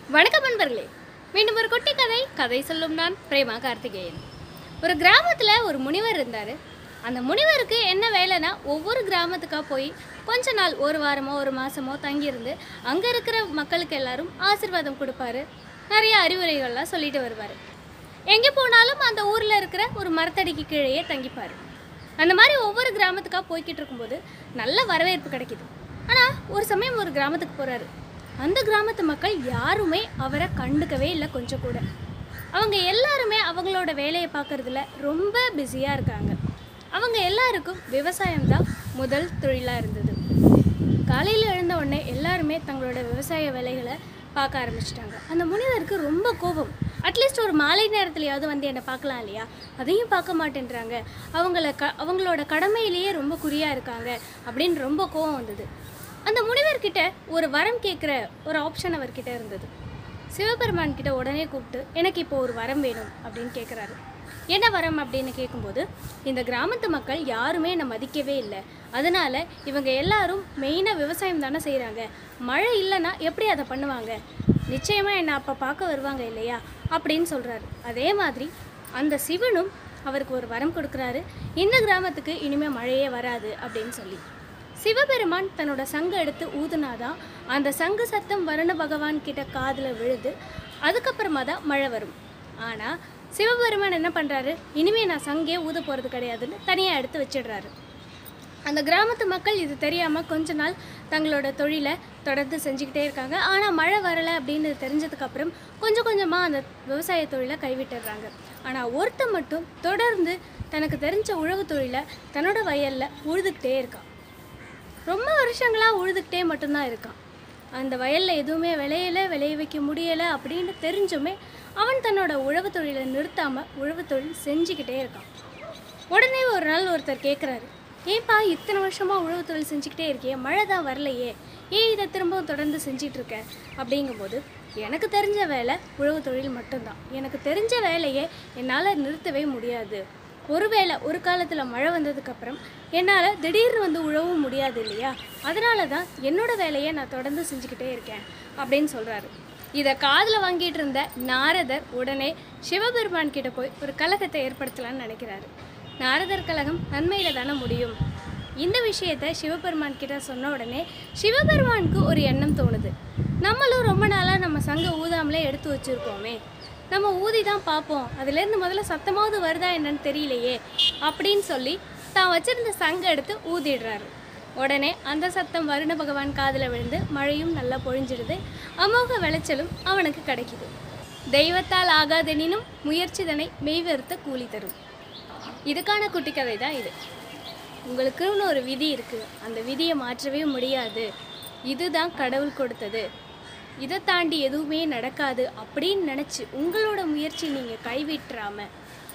வணக்கம் நண்பர்களே மீண்டும் ஒரு குட்டி கதை கதை சொல்லும் நான் பிரேமா கார்த்திகேயன் ஒரு கிராமத்தில் ஒரு முனிவர் இருந்தார் அந்த முனிவருக்கு என்ன வேலைன்னா ஒவ்வொரு கிராமத்துக்காக போய் கொஞ்ச நாள் ஒரு வாரமோ ஒரு மாதமோ தங்கியிருந்து அங்கே இருக்கிற மக்களுக்கு எல்லாரும் ஆசீர்வாதம் கொடுப்பாரு நிறைய அறிவுரைகள்லாம் சொல்லிட்டு வருவார் எங்கே போனாலும் அந்த ஊரில் இருக்கிற ஒரு மரத்தடிக்கு கீழேயே தங்கிப்பார் அந்த மாதிரி ஒவ்வொரு கிராமத்துக்காக போய்கிட்டு இருக்கும்போது நல்ல வரவேற்பு கிடைக்குது ஆனால் ஒரு சமயம் ஒரு கிராமத்துக்கு போகிறாரு அந்த கிராமத்து மக்கள் யாருமே அவரை கண்டுக்கவே இல்லை கொஞ்சம் கூட அவங்க எல்லாருமே அவங்களோட வேலையை பார்க்கறதுல ரொம்ப பிஸியாக இருக்காங்க அவங்க எல்லாருக்கும் விவசாயம் தான் முதல் தொழிலாக இருந்தது காலையில் எழுந்த உடனே எல்லாருமே தங்களோட விவசாய வேலைகளை பார்க்க ஆரம்பிச்சிட்டாங்க அந்த முனிவருக்கு ரொம்ப கோபம் அட்லீஸ்ட் ஒரு மாலை நேரத்துலையாவது வந்து என்னை பார்க்கலாம் இல்லையா அதையும் பார்க்க மாட்டேன்றாங்க அவங்கள க அவங்களோட கடமையிலேயே ரொம்ப குறியாக இருக்காங்க அப்படின்னு ரொம்ப கோபம் வந்தது அந்த முனிவர்கிட்ட ஒரு வரம் கேட்குற ஒரு ஆப்ஷன் அவர்கிட்ட இருந்தது சிவபெருமான் கிட்ட உடனே கூப்பிட்டு எனக்கு இப்போ ஒரு வரம் வேணும் அப்படின்னு கேட்குறாரு என்ன வரம் அப்படின்னு கேட்கும்போது இந்த கிராமத்து மக்கள் யாருமே என்னை மதிக்கவே இல்லை அதனால இவங்க எல்லாரும் மெயினாக விவசாயம் தானே செய்கிறாங்க மழை இல்லைன்னா எப்படி அதை பண்ணுவாங்க நிச்சயமாக என்னை அப்போ பார்க்க வருவாங்க இல்லையா அப்படின்னு சொல்கிறாரு அதே மாதிரி அந்த சிவனும் அவருக்கு ஒரு வரம் கொடுக்குறாரு இந்த கிராமத்துக்கு இனிமேல் மழையே வராது அப்படின்னு சொல்லி சிவபெருமான் தன்னோட சங்கு எடுத்து ஊதுனாதான் அந்த சங்கு சத்தம் வருண பகவான் கிட்ட காதில் விழுது அதுக்கப்புறமா தான் மழை வரும் ஆனால் சிவபெருமான் என்ன பண்ணுறாரு இனிமே நான் சங்கே ஊத போகிறது கிடையாதுன்னு தனியாக எடுத்து வச்சிடுறாரு அந்த கிராமத்து மக்கள் இது தெரியாமல் கொஞ்ச நாள் தங்களோட தொழிலை தொடர்ந்து செஞ்சுக்கிட்டே இருக்காங்க ஆனால் மழை வரலை அப்படின்னு தெரிஞ்சதுக்கப்புறம் கொஞ்சம் கொஞ்சமாக அந்த விவசாய தொழிலை கைவிட்டுடுறாங்க ஆனால் ஒருத்தன் மட்டும் தொடர்ந்து தனக்கு தெரிஞ்ச உழவு தொழிலை தன்னோட வயலில் உழுதுகிட்டே இருக்கான் ரொம்ப வருஷங்களாக உழுதுகிட்டே மட்டும்தான் இருக்கான் அந்த வயலில் எதுவுமே விளையல விளைய வைக்க முடியலை அப்படின்னு தெரிஞ்சுமே அவன் தன்னோட உழவு தொழிலை நிறுத்தாமல் உழவு தொழில் செஞ்சுக்கிட்டே இருக்கான் உடனே ஒரு நாள் ஒருத்தர் கேட்குறாரு ஏன்பா இத்தனை வருஷமாக உழவு தொழில் செஞ்சுக்கிட்டே இருக்கியே மழை தான் வரலையே ஏன் இதை திரும்பவும் தொடர்ந்து செஞ்சிட்டு இருக்க அப்படிங்கும்போது எனக்கு தெரிஞ்ச வேலை உழவு தொழில் மட்டும்தான் எனக்கு தெரிஞ்ச வேலையை என்னால் நிறுத்தவே முடியாது ஒருவேளை ஒரு காலத்தில் மழை வந்ததுக்கப்புறம் என்னால் திடீர்னு வந்து உழவும் முடியாது இல்லையா அதனால தான் என்னோட வேலையை நான் தொடர்ந்து செஞ்சுக்கிட்டே இருக்கேன் அப்படின்னு சொல்கிறாரு இதை காதில் வாங்கிட்டு இருந்த நாரதர் உடனே சிவபெருமான் கிட்ட போய் ஒரு கலகத்தை ஏற்படுத்தலாம்னு நினைக்கிறாரு நாரதர் கழகம் நன்மையில் தானே முடியும் இந்த விஷயத்தை சிவபெருமான் கிட்ட சொன்ன உடனே சிவபெருமானுக்கு ஒரு எண்ணம் தோணுது நம்மளும் ரொம்ப நாளாக நம்ம சங்க ஊதாமலே எடுத்து வச்சுருக்கோமே நம்ம ஊதி தான் பார்ப்போம் அதுலேருந்து முதல்ல சத்தமாவது வருதா என்னன்னு தெரியலையே அப்படின்னு சொல்லி தான் வச்சிருந்த சங்க எடுத்து ஊதிடுறாரு உடனே அந்த சத்தம் வருண பகவான் காதில் விழுந்து மழையும் நல்லா பொழிஞ்சிடுது அமோக விளைச்சலும் அவனுக்கு கிடைக்குது தெய்வத்தால் ஆகாதெனினும் முயற்சிதனை மெய்வெறுத்த கூலி தரும் இதுக்கான குட்டி கதை தான் இது உங்களுக்குன்னு ஒரு விதி இருக்குது அந்த விதியை மாற்றவே முடியாது இதுதான் கடவுள் கொடுத்தது இதை தாண்டி எதுவுமே நடக்காது அப்படின்னு நினச்சி உங்களோட முயற்சி நீங்கள் கைவிட்டுறாம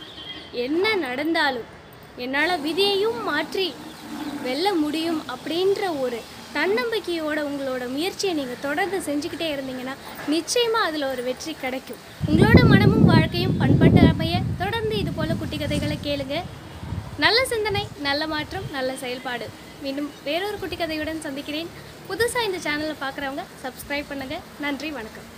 என்ன நடந்தாலும் என்னால் விதியையும் மாற்றி வெல்ல முடியும் அப்படின்ற ஒரு தன்னம்பிக்கையோட உங்களோட முயற்சியை நீங்கள் தொடர்ந்து செஞ்சுக்கிட்டே இருந்தீங்கன்னா நிச்சயமாக அதில் ஒரு வெற்றி கிடைக்கும் உங்களோட மனமும் வாழ்க்கையும் பண்பட்டு அமைய தொடர்ந்து இது போல குட்டி கதைகளை கேளுங்க நல்ல சிந்தனை நல்ல மாற்றம் நல்ல செயல்பாடு மீண்டும் வேறொரு குட்டி கதையுடன் சந்திக்கிறேன் புதுசாக இந்த சேனலை பார்க்குறவங்க சப்ஸ்கிரைப் பண்ணுங்கள் நன்றி வணக்கம்